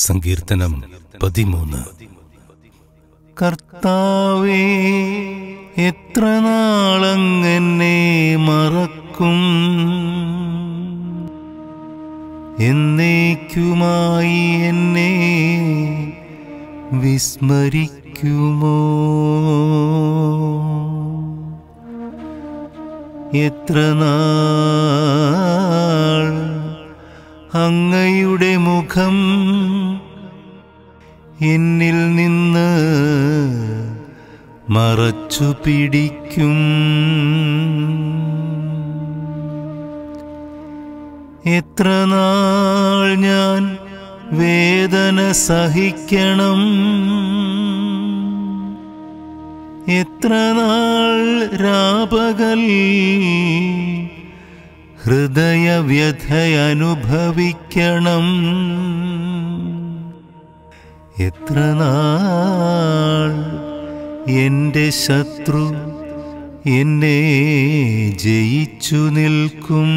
സങ്കീർത്തനം പതിമൂന്ന് കർത്താവേ എത്ര നാളങ്ങനെ മറക്കും എന്നേക്കുമായി എന്നെ വിസ്മരിക്കുമോ എത്ര നാൾ അങ്ങയുടെ മുഖം എന്നിൽ നിന്ന് മറച്ചു പിടിക്കും എത്ര നാൾ ഞാൻ വേദന സഹിക്കണം എത്ര നാൾ രാപകൽ ഹൃദയവ്യഥയനുഭവിക്കണം എത്ര നാൾ എൻ്റെ ശത്രു എന്നെ ജയിച്ചു നിൽക്കും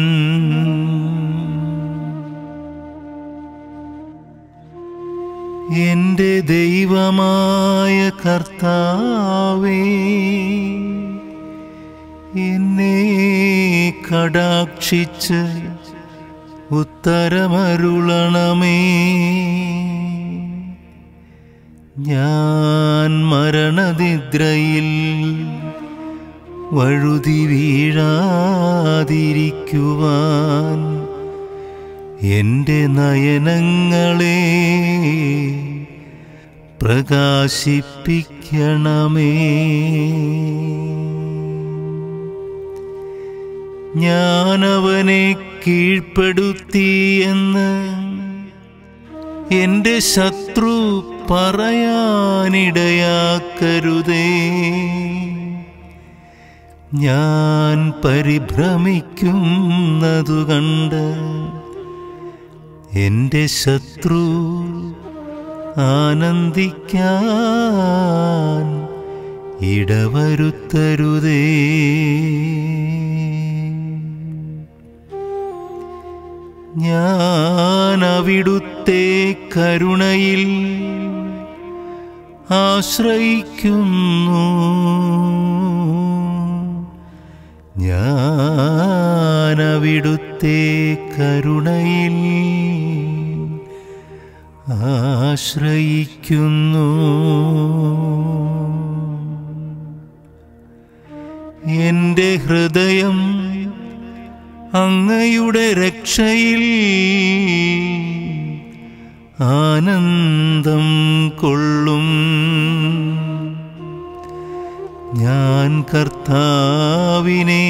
എൻ്റെ ദൈവമായ കർത്താവേ എന്നെ കടാക്ഷിച്ച് ഉത്തരമരുളണമേ ഞാൻ മരണനിദ്രയിൽ വഴുതി വീഴാതിരിക്കുവാൻ എൻ്റെ നയനങ്ങളെ പ്രകാശിപ്പിക്കണമേ ഞാനവനെ കീഴ്പ്പെടുത്തിയെന്ന് എന്റെ ശത്രു പറയാനിടയാക്കരുതേ ഞാൻ പരിഭ്രമിക്കുന്നതു കണ്ട് എന്റെ ശത്രു ആനന്ദിക്കാൻ ഇടവരുത്തരുതേ ഞാൻ അവിടുത്തെ കരുണയിൽ ആശ്രയിക്കുന്നു ഞാൻ അവിടുത്തെ കരുണയിൽ ആശ്രയിക്കുന്നു എൻ്റെ ഹൃദയം അങ്ങയുടെ രക്ഷയിൽ ആനന്ദം കൊള്ളും ഞാൻ കർത്താവിനെ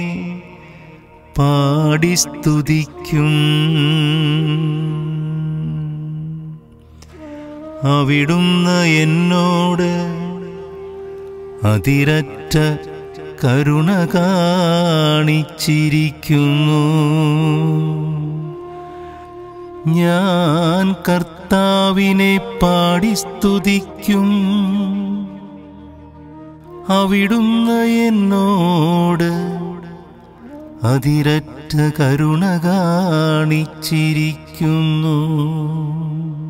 പാടി സ്തുതിക്കും അവിടുന്ന് എന്നോട് അതിരറ്റ കരുണ കാണിച്ചിരിക്കുന്നു ഞാൻ കർത്താവിനെ പാടി സ്തുതിക്കും അവിടുന്ന് എന്നോട് അതിരറ്റ കരുണ കാണിച്ചിരിക്കുന്നു